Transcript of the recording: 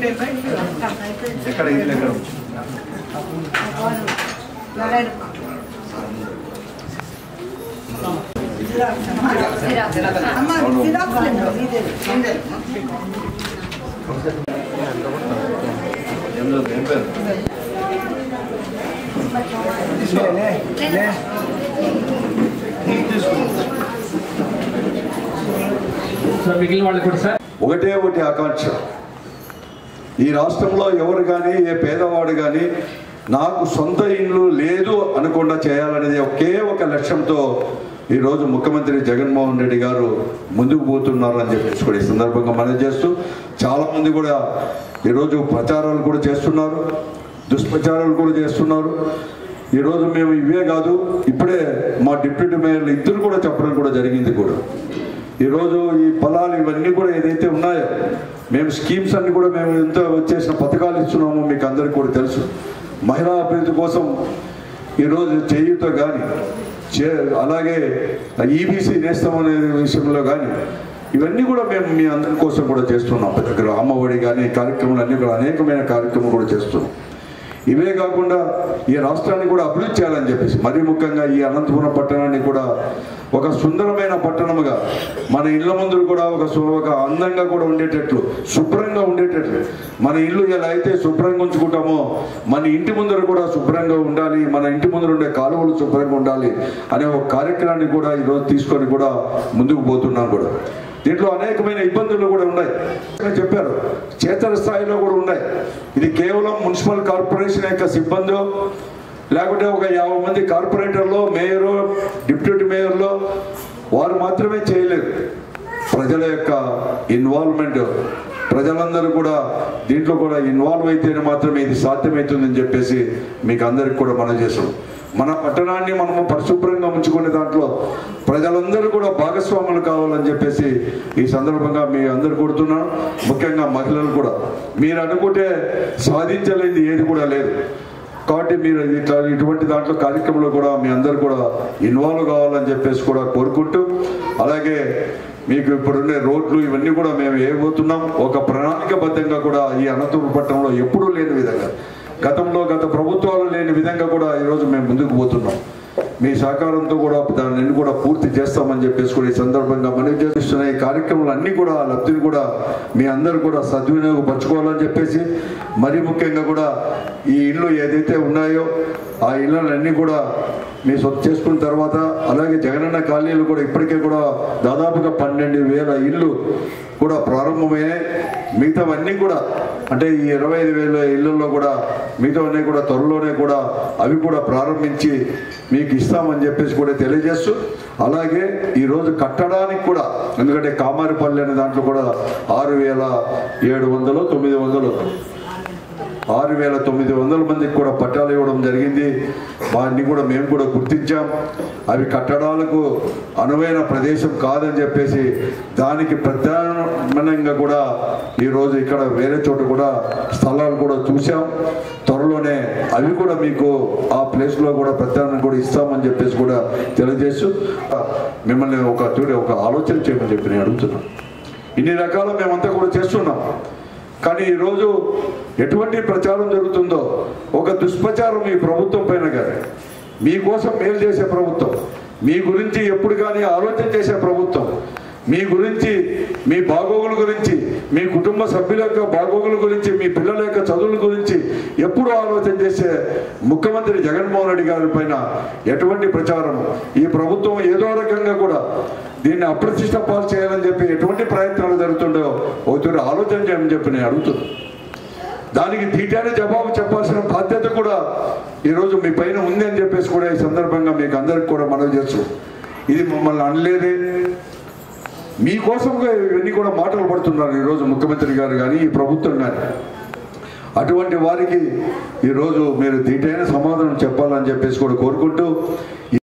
ఎక్కడ ఇల్లు ఎక్కడ ఏం లేదు, ఏం పేరు సార్ మిగిలిన వాళ్ళు కూడా సార్ ఒకటే ఒకటి ఆకాంక్ష ఈ రాష్ట్రంలో ఎవరు కానీ ఏ పేదవాడు కానీ నాకు సొంత ఇల్లు లేదు అనకుండా చేయాలనేది ఒకే ఒక లక్ష్యంతో ఈరోజు ముఖ్యమంత్రి జగన్మోహన్ రెడ్డి గారు ముందుకు పోతున్నారు అని చెప్పేసి కూడా ఈ సందర్భంగా మనం చేస్తూ చాలామంది కూడా ఈరోజు ప్రచారాలు కూడా చేస్తున్నారు దుష్ప్రచారాలు కూడా చేస్తున్నారు ఈరోజు మేము ఇవే కాదు ఇప్పుడే మా డిప్యూటీ మేయర్లు ఇద్దరు కూడా చెప్పడం కూడా జరిగింది కూడా ఈరోజు ఈ పొలాలు ఇవన్నీ కూడా ఏదైతే ఉన్నాయో మేము స్కీమ్స్ అన్ని కూడా మేము ఎంత వచ్చేసిన పథకాలు ఇస్తున్నామో మీకు అందరికీ కూడా తెలుసు మహిళా అభివృద్ధి కోసం ఈరోజు చేయూత కానీ చే అలాగే ఈబీసీ నేస్తం అనే విషయంలో కానీ ఇవన్నీ కూడా మేము మీ అందరి కోసం కూడా చేస్తున్నాం ప్రతి ఒక్కరు అమ్మఒడి కానీ కార్యక్రమాలు అన్నీ కూడా అనేకమైన కార్యక్రమాలు కూడా చేస్తున్నాం ఇవే కాకుండా ఈ రాష్ట్రాన్ని కూడా అభివృద్ధి చేయాలని చెప్పేసి మరీ ముఖ్యంగా ఈ అనంతపురం పట్టణాన్ని కూడా ఒక సుందరమైన పట్టణముగా మన ఇళ్ళ ముందు కూడా ఒక సు- ఒక అందంగా కూడా ఉండేటట్లు శుభ్రంగా ఉండేటట్లు మన ఇల్లు ఎలా అయితే శుభ్రంగా ఉంచుకుంటామో మన ఇంటి ముందర కూడా శుభ్రంగా ఉండాలి మన ఇంటి ముందర ఉండే కాలువలు శుభ్రంగా ఉండాలి అనే ఒక కార్యక్రమాన్ని కూడా ఈరోజు తీసుకొని కూడా ముందుకు పోతున్నాం కూడా దీంట్లో అనేకమైన ఇబ్బందులు కూడా ఉన్నాయి ఇక్కడ చెప్పారు చేతన స్థాయిలో కూడా ఉన్నాయి ఇది కేవలం మున్సిపల్ కార్పొరేషన్ యొక్క సిబ్బంది లేకుంటే ఒక యాభై మంది కార్పొరేటర్లో మేయరు డిప్యూటీ మేయర్లో వారు మాత్రమే చేయలేరు ప్రజల యొక్క ఇన్వాల్వ్మెంట్ ప్రజలందరూ కూడా దీంట్లో కూడా ఇన్వాల్వ్ అయితేనే మాత్రమే ఇది సాధ్యమవుతుందని చెప్పేసి మీకు అందరికి కూడా మనం చేసాం మన పట్టణాన్ని మనము పరిశుభ్రంగా ఉంచుకునే దాంట్లో ప్రజలందరూ కూడా భాగస్వాములు కావాలని చెప్పేసి ఈ సందర్భంగా మీ అందరు కొడుతున్నాను ముఖ్యంగా మహిళలు కూడా మీరు అనుకుంటే సాధించలేనిది ఏది కూడా లేదు కాబట్టి మీరు ఇట్లా ఇటువంటి దాంట్లో కార్యక్రమంలో కూడా మీ అందరు కూడా ఇన్వాల్వ్ కావాలని చెప్పేసి కూడా కోరుకుంటూ అలాగే మీకు ఇప్పుడున్న రోడ్లు ఇవన్నీ కూడా మేము వేయబోతున్నాం ఒక ప్రణాళికబద్ధంగా కూడా ఈ అనంతపురం పట్టణంలో ఎప్పుడూ లేని విధంగా గతంలో గత ప్రభుత్వాలు లేని విధంగా కూడా ఈరోజు మేము ముందుకు పోతున్నాం మీ సహకారంతో కూడా దాన్ని కూడా పూర్తి చేస్తామని చెప్పేసి కూడా ఈ సందర్భంగా మనవి చేస్తున్న ఈ కార్యక్రమాలు అన్ని కూడా లబ్ధిని కూడా మీ అందరూ కూడా సద్వినియోగపరచుకోవాలని చెప్పేసి మరి ముఖ్యంగా కూడా ఈ ఇల్లు ఏదైతే ఉన్నాయో ఆ ఇళ్ళన్నీ కూడా మీ సొంత చేసుకున్న తర్వాత అలాగే జగనన్న కాలనీలు కూడా ఇప్పటికే కూడా దాదాపుగా పన్నెండు వేల ఇల్లు కూడా ప్రారంభమయ్యాయి మిగతావన్నీ కూడా అంటే ఈ ఇరవై ఐదు వేల ఇళ్లలో కూడా మిగతావన్నీ కూడా త్వరలోనే కూడా అవి కూడా ప్రారంభించి మీకు ఇస్తామని చెప్పేసి కూడా తెలియజేస్తూ అలాగే ఈరోజు కట్టడానికి కూడా ఎందుకంటే కామారిపల్లి అనే దాంట్లో కూడా ఆరు వేల ఏడు వందలు తొమ్మిది వందలు ఆరు వేల తొమ్మిది వందల మందికి కూడా పట్టాలు ఇవ్వడం జరిగింది వాటిని కూడా మేము కూడా గుర్తించాం అవి కట్టడాలకు అనువైన ప్రదేశం కాదని చెప్పేసి దానికి ప్రధానంగా కూడా ఈరోజు ఇక్కడ వేరే చోట కూడా స్థలాలు కూడా చూసాం త్వరలోనే అవి కూడా మీకు ఆ ప్లేస్లో కూడా ప్రత్యామ్నాయం కూడా ఇస్తామని చెప్పేసి కూడా తెలియజేస్తూ మిమ్మల్ని ఒక చూడే ఒక ఆలోచన చేయమని చెప్పి నేను అడుగుతున్నాను ఇన్ని రకాల మేమంతా కూడా చేస్తున్నాం కానీ ఈరోజు ఎటువంటి ప్రచారం జరుగుతుందో ఒక దుష్ప్రచారం ఈ ప్రభుత్వం పైన కానీ మీకోసం మేలు చేసే ప్రభుత్వం మీ గురించి ఎప్పుడు కానీ ఆలోచన చేసే ప్రభుత్వం మీ గురించి మీ బాగోగుల గురించి మీ కుటుంబ సభ్యుల యొక్క బాగోగుల గురించి మీ పిల్లల యొక్క చదువుల గురించి ఎప్పుడు ఆలోచన చేసే ముఖ్యమంత్రి జగన్మోహన్ రెడ్డి గారి పైన ఎటువంటి ప్రచారం ఈ ప్రభుత్వం ఏదో రకంగా కూడా దీన్ని అప్రతిష్ట పాలు చేయాలని చెప్పి ఎటువంటి ప్రయత్నాలు జరుగుతుండో ఒకసారి ఆలోచన చేయమని చెప్పి నేను అడుగుతున్నాను దానికి ధీటానే జవాబు చెప్పాల్సిన బాధ్యత కూడా ఈరోజు మీ పైన ఉంది అని చెప్పేసి కూడా ఈ సందర్భంగా మీకు అందరికి కూడా మనవి చేస్తూ ఇది మమ్మల్ని అనలేదే మీకోసంగా ఇవన్నీ కూడా మాటలు పడుతున్నారు ఈరోజు ముఖ్యమంత్రి గారు కానీ ఈ ప్రభుత్వం కానీ అటువంటి వారికి ఈరోజు మీరు ధీటైన సమాధానం చెప్పాలని చెప్పేసి కూడా కోరుకుంటూ